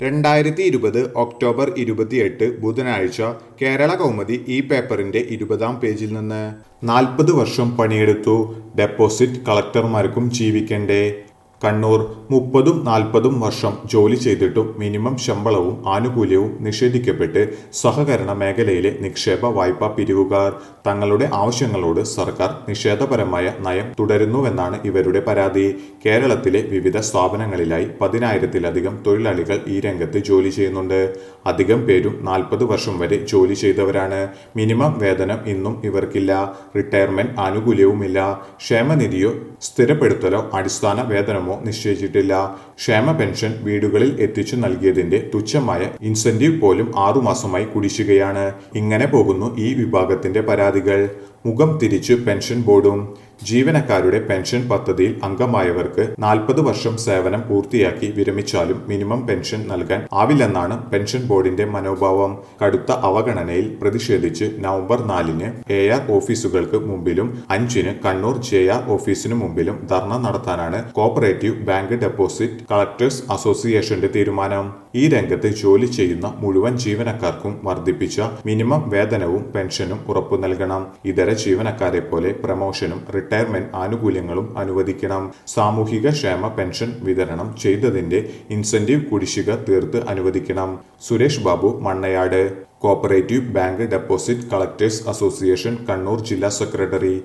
രണ്ടായിരത്തി ഇരുപത് ഒക്ടോബർ ഇരുപത്തിയെട്ട് ബുധനാഴ്ച കേരള കൗമുദി ഈ പേപ്പറിന്റെ ഇരുപതാം പേജിൽ നിന്ന് നാൽപ്പത് വർഷം പണിയെടുത്തു ഡെപ്പോസിറ്റ് കളക്ടർമാർക്കും ജീവിക്കണ്ടേ കണ്ണൂർ മുപ്പതും നാൽപ്പതും വർഷം ജോലി ചെയ്തിട്ടും മിനിമം ശമ്പളവും ആനുകൂല്യവും നിഷേധിക്കപ്പെട്ട് സഹകരണ മേഖലയിലെ നിക്ഷേപ വായ്പാ പിരിവുകാർ തങ്ങളുടെ ആവശ്യങ്ങളോട് സർക്കാർ നിഷേധപരമായ നയം തുടരുന്നുവെന്നാണ് ഇവരുടെ പരാതി കേരളത്തിലെ വിവിധ സ്ഥാപനങ്ങളിലായി പതിനായിരത്തിലധികം തൊഴിലാളികൾ ഈ രംഗത്ത് ജോലി ചെയ്യുന്നുണ്ട് അധികം പേരും നാൽപ്പത് വർഷം വരെ ജോലി ചെയ്തവരാണ് മിനിമം വേതനം ഇന്നും ഇവർക്കില്ല റിട്ടയർമെന്റ് ആനുകൂല്യവുമില്ല ക്ഷേമനിധിയോ സ്ഥിരപ്പെടുത്തലോ അടിസ്ഥാന വേതനമോ നിശ്ചയിച്ചിട്ടില്ല ക്ഷേമ പെൻഷൻ വീടുകളിൽ എത്തിച്ചു നൽകിയതിന്റെ തുച്ഛമായ ഇൻസെന്റീവ് പോലും ആറുമാസമായി കുടിശ്ശികയാണ് ഇങ്ങനെ പോകുന്നു ഈ വിഭാഗത്തിന്റെ പരാതികൾ മുഖം തിരിച്ചു പെൻഷൻ ബോർഡും ജീവനക്കാരുടെ പെൻഷൻ പദ്ധതിയിൽ അംഗമായവർക്ക് നാൽപ്പത് വർഷം സേവനം പൂർത്തിയാക്കി വിരമിച്ചാലും മിനിമം പെൻഷൻ നൽകാൻ ആവില്ലെന്നാണ് പെൻഷൻ ബോർഡിന്റെ മനോഭാവം കടുത്ത അവഗണനയിൽ പ്രതിഷേധിച്ച് നവംബർ നാലിന് എ ആർ ഓഫീസുകൾക്ക് മുമ്പിലും അഞ്ചിന് കണ്ണൂർ ജെ ആർ ഓഫീസിനു മുമ്പിലും ധർണ നടത്താനാണ് കോപ്പറേറ്റീവ് ബാങ്ക് ഡെപ്പോസിറ്റ് കളക്ടേഴ്സ് അസോസിയേഷന്റെ തീരുമാനം ഈ രംഗത്ത് ജോലി ചെയ്യുന്ന മുഴുവൻ ജീവനക്കാർക്കും വർദ്ധിപ്പിച്ച മിനിമം വേതനവും പെൻഷനും ഉറപ്പു നൽകണം ഇതര ജീവനക്കാരെ പോലെ പ്രമോഷനും റിട്ടയർമെന്റ് ആനുകൂല്യങ്ങളും അനുവദിക്കണം സാമൂഹിക ക്ഷേമ പെൻഷൻ വിതരണം ചെയ്തതിന്റെ ഇൻസെന്റീവ് കുടിശ്ശിക തീർത്ത് അനുവദിക്കണം Suresh Babu Mannayad cooperative bank deposit collectors association Kannur ജില്ലാ സെക്രട്ടറി